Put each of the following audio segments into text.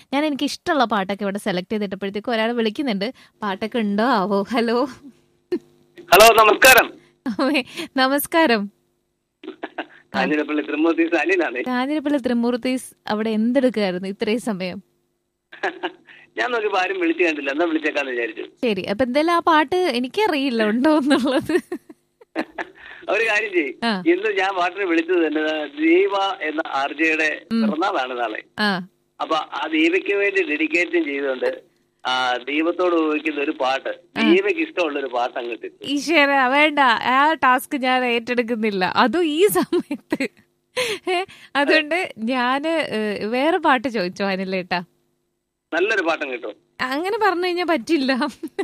ഞാൻ എനിക്ക് ഇഷ്ടമുള്ള പാട്ടൊക്കെ ഇവിടെ സെലക്ട് ചെയ്തിട്ടപ്പോഴത്തേക്ക് ഒരാൾ വിളിക്കുന്നുണ്ട് പാട്ടൊക്കെ ഉണ്ടോ ആവോ ഹലോ ഹലോ നമസ്കാരം അവേ, നമസ്കാരം കാഞ്ഞിരപ്പള്ളി ത്രിമൂർത്തി സാലിനാണ് കാഞ്ഞിരപ്പള്ളി ത്രിമൂർത്തീസ് അവിടെ എന്തെടുക്കായിരുന്നു ഇത്രയും സമയം ഞാൻ നോക്കിയപ്പോ ആരും വിളിച്ചു കണ്ടില്ല എന്നാ വിളിച്ചേക്കാന്ന് വിചാരിച്ചു ശരി അപ്പൊ എന്തായാലും ആ പാട്ട് എനിക്കറിയില്ല ഉണ്ടോ എന്നുള്ളത് ഒരു കാര്യം ചെയ്യും ആ. ഇന്ന് ഞാൻ പാട്ടിന് വിളിച്ചത് തന്നെ ദീപ എന്ന ആർജയുടെ പിറന്നാളാണ് നാളെ ആ അപ്പൊ ആ ദീപയ്ക്ക് വേണ്ടി ഡെഡിക്കേറ്റും ചെയ്തുകൊണ്ട് ആ ദീപത്തോട് ഉപയോഗിക്കുന്ന ഒരു പാട്ട് ദീപയ്ക്ക് ഇഷ്ടമുള്ള ഒരു പാട്ട് അങ്ങോട്ട് ഇട്ടു. ഈശ്വര വേണ്ട ആ ടാസ്ക് ഞാൻ ഏറ്റെടുക്കുന്നില്ല അതും ഈ സമയത്ത് ഏ, അതുകൊണ്ട് ഞാന് ഏ, വേറെ പാട്ട് ചോദിച്ചോ അനിലേട്ടാ നല്ലൊരു പാട്ടം കിട്ടും അങ്ങനെ പറഞ്ഞു കഴിഞ്ഞാൽ പറ്റില്ല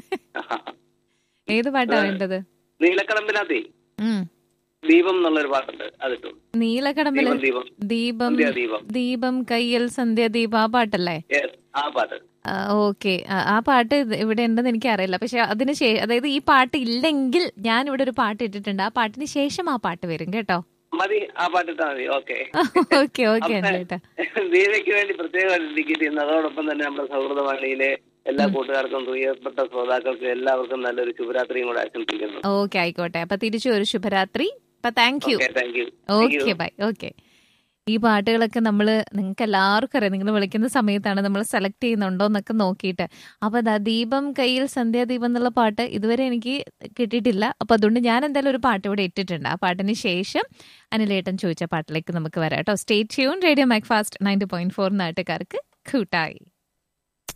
ഏത് പാട്ടാ വേണ്ടത് നീലക്കടമ്പിനകത്തേ ഉം. ദീപം എന്നുള്ളൊരു പാട്ടുണ്ട് അതിട്ടു നീലക്കടമ്പില് ദീപം ദീപം ദീപം സന്ധ്യാദീപം ദീപം കയ്യൽ സന്ധ്യാദീപം ആ പാട്ടല്ലേ Yes, ആ പാട്ട് ഓക്കെ ആ പാട്ട് ഇത് ഇവിടെ ഉണ്ടെന്ന് എനിക്ക് അറിയില്ല പക്ഷെ അതിന് ശേഷം അതായത് ഈ പാട്ട് ഇല്ലെങ്കിൽ ഞാൻ ഇവിടെ ഒരു പാട്ട് ഇട്ടിട്ടുണ്ട് ആ പാട്ടിന് ശേഷം ആ പാട്ട് വരും കേട്ടോ മതി ആ പാട്ടിട്ടാ മതി ഓക്കെ ഓക്കെ ഓക്കെ അനിലേട്ടാ ദീപയ്ക്ക് വേണ്ടി പ്രത്യേകമായിട്ട് ഡെഡിക്കേറ്റ് ചെയ്യുന്നു അതോടൊപ്പം തന്നെ നമ്മുടെ സൗഹൃദവാണിയിലെ എല്ലാ കൂട്ടുകാർക്കും പ്രിയപ്പെട്ട ശ്രോതാക്കൾക്കും എല്ലാവർക്കും നല്ലൊരു ശുഭരാത്രിയും കൂടെ ആശംസിക്കുന്നു ഓക്കെ ആയിക്കോട്ടെ അപ്പൊ തിരിച്ചു ഒരു ശുഭരാത്രി അപ്പൊ thank you okay thank you okay bye okay ഈ പാട്ടുകളൊക്കെ നമ്മൾ നിങ്ങൾക്ക് എല്ലാവർക്കും അറിയാം നിങ്ങൾ വിളിക്കുന്ന സമയത്താണ് നമ്മൾ സെലക്ട് ചെയ്യുന്നുണ്ടോ എന്നൊക്കെ നോക്കിയിട്ട് അപ്പോൾ ദാ ദീപം കയ്യിൽ സന്ധ്യാദീപം എന്നുള്ള പാട്ട് ഇതുവരെ എനിക്ക് കിട്ടിയിട്ടില്ല അപ്പോൾ അതുകൊണ്ട് ഞാൻ എന്തായാലും ഒരു പാട്ട് ഇവിടെ ഇട്ടിട്ടുണ്ട് ആ പാട്ടിന് ശേഷം അനിലേട്ടൻ ചോദിച്ച പാട്ടിലേക്ക് നമുക്ക് വരാം കേട്ടോ stay tuned radio Mac Fast ninety point four നാട്ടുകാർക്ക് കൂട്ടായി